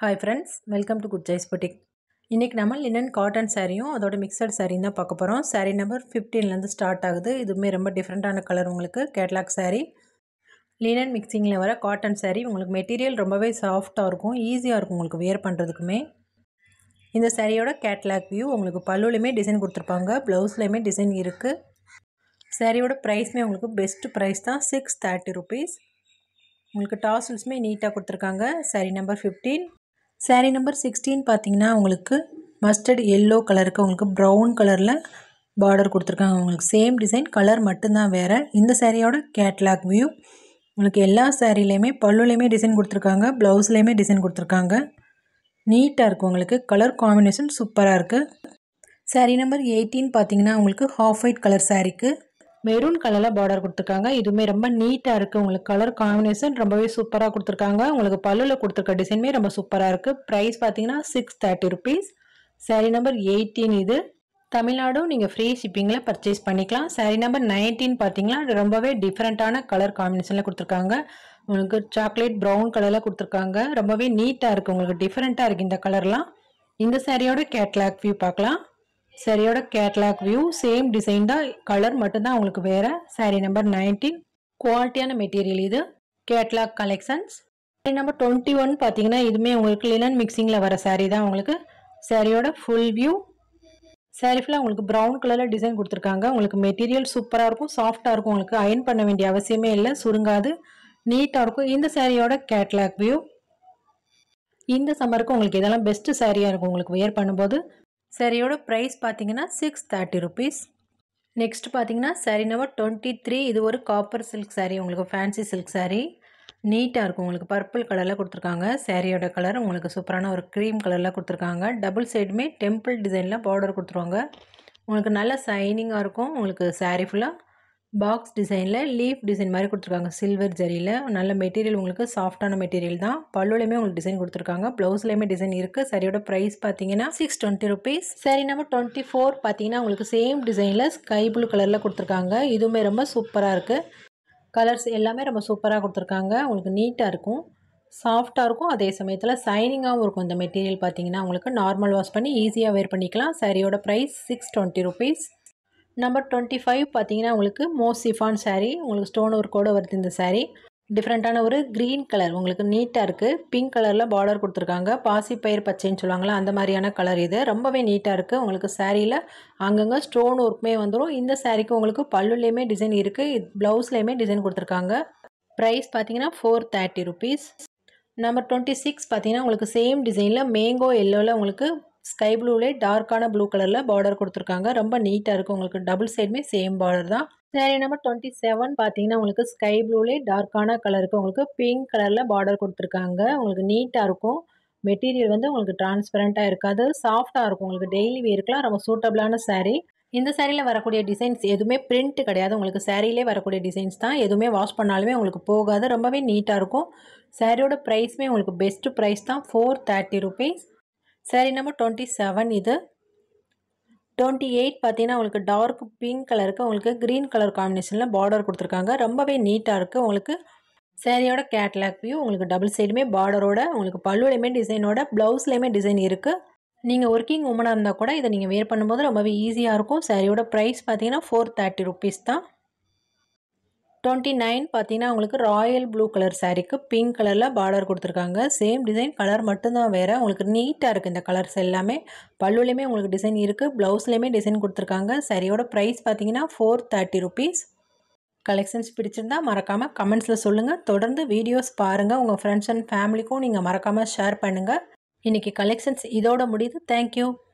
hi friends welcome to good ஜைஸ் boutique இன்றைக்கி நம்ம லினன் காட்டன் சாரியும் அதோட மிக்சட் சாரியும் தான் பார்க்க போகிறோம் சாரீ நம்பர் ஃபிஃப்டீன்லேருந்து ஸ்டார்ட் ஆகுது இதுவுமே ரொம்ப டிஃப்ரெண்ட்டான கலர் உங்களுக்கு கேட்லாக் சாரீ லினன் மிக்சிங்கில் வர காட்டன் சாரீ உங்களுக்கு மெட்டீரியல் ரொம்பவே சாஃப்டாக இருக்கும் ஈஸியாக இருக்கும் உங்களுக்கு வியர் பண்ணுறதுக்குமே இந்த சாரியோட கேட்லாக் வியூ உங்களுக்கு பல்லுலையுமே டிசைன் கொடுத்துருப்பாங்க ப்ளவுஸ்லையுமே டிசைன் இருக்குது சாரியோட ப்ரைஸ்மே உங்களுக்கு பெஸ்ட் ப்ரைஸ் தான் சிக்ஸ் தேர்ட்டி ருபீஸ் உங்களுக்கு டாசல்ஸுமே நீட்டாக கொடுத்துருக்காங்க sari number fifteen sari number sixteen பார்த்தீங்கன்னா உங்களுக்கு மஸ்டர்ட் எல்லோ கலருக்கு உங்களுக்கு ப்ரௌன் கலரில் பார்டர் கொடுத்துருக்காங்க உங்களுக்கு சேம் டிசைன் கலர் மட்டும்தான் வேறு இந்த சாரியோட கேட்லாக் வியூ உங்களுக்கு எல்லா சாரீலையுமே பல்லுலையுமே டிசைன் கொடுத்துருக்காங்க ப்ளவுஸ்லேயுமே டிசைன் கொடுத்துருக்காங்க நீட்டாக இருக்குது உங்களுக்கு கலர் காம்பினேஷன் சூப்பராக இருக்குது சாரீ நம்பர் எயிட்டீன் பார்த்தீங்கன்னா உங்களுக்கு ஹாஃப் ஒயிட் கலர் சாரீக்கு மெரூன் கலரில் பார்டர் கொடுத்துருக்காங்க இதுவுமே ரொம்ப நீட்டாக இருக்குது உங்களுக்கு கலர் காம்பினேஷன் ரொம்பவே சூப்பராக கொடுத்துருக்காங்க உங்களுக்கு பல்லுவில் கொடுத்துருக்க டிசைனுமே ரொம்ப சூப்பராக இருக்குது ப்ரைஸ் பார்த்தீங்கன்னா six thirty rupees sari number eighteen இது தமிழ்நாடும் நீங்கள் ஃப்ரீ ஷிப்பிங்கில் பர்ச்சேஸ் பண்ணிக்கலாம் சாரீ நம்பர் நைன்டீன் பார்த்தீங்கன்னா ரொம்பவே டிஃப்ரெண்ட்டான கலர் காம்பினேஷனில் கொடுத்துருக்காங்க உங்களுக்கு சாக்லேட் ப்ரௌன் கலரில் கொடுத்துருக்காங்க ரொம்பவே நீட்டாக இருக்குது உங்களுக்கு டிஃப்ரெண்ட்டாக இருக்குது இந்த கலர்லாம் இந்த சாரியோட கேட்லாக் வியூ பார்க்கலாம் சாரியோட கேட்லாக் வியூ சேம் டிசைன் தான் கலர் மட்டும்தான் உங்களுக்கு வேறு சாரீ நம்பர் நைன்டீன் குவாலிட்டியான மெட்டீரியல் இது catalogue collections sari number twenty one பார்த்தீங்கன்னா இதுவுமே உங்களுக்கு லினன் மிக்சிங்கில் வர சாரீ தான் உங்களுக்கு சாரியோட ஃபுல் வியூ சாரீ ஃபுல்லாக உங்களுக்கு ப்ரௌன் கலரில் டிசைன் கொடுத்துருக்காங்க உங்களுக்கு மெட்டீரியல் சூப்பராக இருக்கும் சாஃப்டாக இருக்கும் உங்களுக்கு அயன் பண்ண வேண்டிய அவசியமே இல்லை சுருங்காது நீட்டாக இருக்கும் இந்த சாரியோட கேட்லாக் வியூ இந்த சம்மருக்கு உங்களுக்கு இதெல்லாம் பெஸ்ட்டு சாரியாக இருக்கும் உங்களுக்கு வியர் பண்ணும்போது சாரியோட ப்ரைஸ் பார்த்தீங்கன்னா சிக்ஸ் தேர்ட்டி ருபீஸ் நெக்ஸ்ட் பார்த்தீங்கன்னா சாரீ நம்பர் டுவெண்ட்டி த்ரீ இது ஒரு காப்பர் சில்க் சாரீ உங்களுக்கு ஃபேன்சி சில்க் சாரீ நீட்டாக இருக்கும் உங்களுக்கு பர்பிள் கலரில் கொடுத்துருக்காங்க சாரியோட கலர் உங்களுக்கு சூப்பரான ஒரு க்ரீம் கலரில் கொடுத்துருக்காங்க டபுள் சைடுமே டெம்பிள் டிசைனில் பார்டர் கொடுத்துருவாங்க உங்களுக்கு நல்ல சைனிங்காக இருக்கும் உங்களுக்கு சாரீ ஃபுல்லாக பாக்ஸ் டிசைனில் லீஃப் டிசைன் மாதிரி கொடுத்துருக்காங்க சில்வர் ஜரியில் நல்ல மெட்டீரியல் உங்களுக்கு சாஃப்டான மெட்டீரியல் தான் பல்லுலையுமே உங்களுக்கு டிசைன் கொடுத்துருக்காங்க ப்ளவுஸ்லேயுமே டிசைன் இருக்குது சரியோட ப்ரைஸ் பார்த்தீங்கன்னா சிக்ஸ் டுவெண்ட்டி ருபீஸ் சரி நம்ம டுவெண்ட்டி ஃபோர் பார்த்தீங்கன்னா உங்களுக்கு சேம் டிசைனில் ஸ்கை ப்ளூ கலரில் கொடுத்துருக்காங்க இதுவுமே ரொம்ப சூப்பராக இருக்குது கலர்ஸ் எல்லாமே ரொம்ப சூப்பராக கொடுத்துருக்காங்க உங்களுக்கு நீட்டாக இருக்கும் சாஃப்டாக இருக்கும் அதே சமயத்தில் சைனிங்காகவும் இருக்கும் இந்த மெட்டீரியல் பார்த்தீங்கன்னா உங்களுக்கு நார்மல் வாஷ் பண்ணி ஈஸியாக வேர் பண்ணிக்கலாம் சாரியோட price six twenty rupees number twenty five பார்த்தீங்கன்னா உங்களுக்கு மோஸ்ட் சிஃபான் சாரீ உங்களுக்கு ஸ்டோன் ஒர்க்கோடு வருது இந்த சாரீ டிஃப்ரெண்ட்டான ஒரு க்ரீன் கலர் உங்களுக்கு நீட்டாக இருக்குது பிங்க் கலரில் பார்டர் கொடுத்துருக்காங்க பாசி பயிர் பச்சைன்னு சொல்லுவாங்களா அந்த மாதிரியான கலர் இது ரொம்பவே நீட்டாக இருக்குது உங்களுக்கு சாரியில் அங்கங்கே ஸ்டோன் ஒர்க்குமே வந்துடும் இந்த சாரீக்கு உங்களுக்கு பல்லுலேயுமே டிசைன் இருக்குது ப்ளவுஸ்லேயுமே டிசைன் கொடுத்துருக்காங்க ப்ரைஸ் பார்த்தீங்கன்னா four thirty rupees number twenty six பார்த்தீங்கன்னா உங்களுக்கு சேம் டிசைனில் மேங்கோ எல்லோவில் உங்களுக்கு ஸ்கை ப்ளூலே டார்க்கான ப்ளூ கலரில் பார்டர் கொடுத்துருக்காங்க ரொம்ப நீட்டாக இருக்குது உங்களுக்கு டபுள் சைடுமே சேம் பார்டர் தான் சாரி நம்பர் டுவெண்ட்டி செவன் பார்த்தீங்கன்னா உங்களுக்கு ஸ்கை ப்ளூலே டார்க்கான கலருக்கு உங்களுக்கு பிங்க் கலரில் பார்டர் கொடுத்துருக்காங்க உங்களுக்கு நீட்டாக இருக்கும் மெட்டீரியல் வந்து உங்களுக்கு டிரான்ஸ்பரண்ட்டாக இருக்காது சாஃப்டாக இருக்கும் உங்களுக்கு டெய்லி வேர்க்கெலாம் ரொம்ப சூட்டபிளான சாரீ இந்த சாரியில் வரக்கூடிய டிசைன்ஸ் எதுவுமே பிரிண்ட் கிடையாது உங்களுக்கு சாரியிலே வரக்கூடிய டிசைன்ஸ் தான் எதுவுமே வாஷ் பண்ணாலுமே உங்களுக்கு போகாது ரொம்பவே நீட்டாக இருக்கும் சாரியோட ப்ரைஸுமே உங்களுக்கு பெஸ்ட்டு ப்ரைஸ் தான் four thirty rupees sari number twenty seven இது டுவெண்ட்டி எயிட் பார்த்தீங்கன்னா உங்களுக்கு டார்க் பிங்க் கலருக்கு உங்களுக்கு க்ரீன் கலர் காம்பினேஷனில் பார்டர் கொடுத்துருக்காங்க ரொம்பவே நீட்டாக இருக்குது உங்களுக்கு சாரியோட கேட்லாக் வியூ உங்களுக்கு டபுள் சைடுமே பார்டரோட உங்களுக்கு பல்லுலையுமே டிசைனோட ப்ளவுஸ்லேயுமே டிசைன் இருக்குது நீங்கள் ஒர்க்கிங் உமனாக இருந்தால் கூட இதை நீங்கள் வேர் பண்ணும்போது ரொம்பவே ஈஸியாக இருக்கும் சாரியோட ப்ரைஸ் பார்த்தீங்கன்னா ஃபோர் தேர்ட்டி ருபீஸ் தான் டுவெண்ட்டி நைன் பார்த்தீங்கன்னா உங்களுக்கு ராயல் ப்ளூ கலர் சாரீக்கு பிங்க் கலரில் பார்டர் கொடுத்துருக்காங்க சேம் டிசைன் கலர் மட்டும்தான் வேறு உங்களுக்கு நீட்டாக இருக்குது இந்த கலர்ஸ் எல்லாமே பல்லுலேயுமே உங்களுக்கு டிசைன் இருக்குது ப்ளவுஸ்லேயுமே டிசைன் கொடுத்துருக்காங்க சரியோட ப்ரைஸ் பார்த்தீங்கன்னா ஃபோர் தேர்ட்டி ருபீஸ் கலெக்ஷன்ஸ் பிடிச்சிருந்தா மறக்காமல் கமெண்ட்ஸில் சொல்லுங்கள் தொடர்ந்து வீடியோஸ் பாருங்கள் உங்கள் ஃப்ரெண்ட்ஸ் அண்ட் ஃபேமிலிக்கும் நீங்கள் மறக்காமல் ஷேர் பண்ணுங்கள் இன்றைக்கி கலெக்ஷன்ஸ் இதோட முடியுது தேங்க்யூ